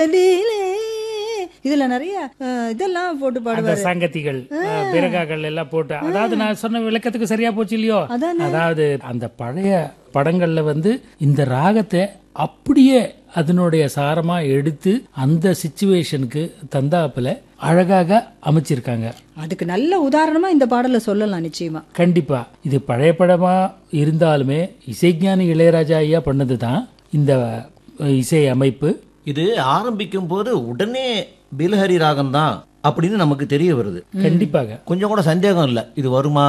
லீலே. இதுல நிறைய அஹ், இதெல்லாம் போட்டு அந்த பாடுவாரு சங்கத்திகள் அஹ், பிறகாக்கள் எல்லாம் போட்டு அதாவது நான் சொன்ன விளக்கத்துக்கு சரியா போச்சு இல்லையோ அதானே. அதாவது அந்த பழைய படங்கள்ல வந்து இந்த ராகத்தை அப்படியே அதனுடைய சாரமா எடுத்து அந்த சிச்சுவேஷனுக்கு தந்தாப்புல அழகாக அமைச்சிருக்காங்க அதுக்கு நல்ல உதாரணமா இந்த பாடலை சொல்லலாம் நிச்சயமா கண்டிப்பா இது பழைய படமா இருந்தாலுமே இசைஞானி இளையராஜா ஐயா பண்ணதுதான் இந்த அஹ், இசை அமைப்பு இது ஆரம்பிக்கும் போது உடனே பிலஹரி ராகம் தான் அப்படின்னு நமக்கு தெரிய வருது கண்டிப்பாக கொஞ்சம் கூட சந்தேகம் இல்லை இது வருமா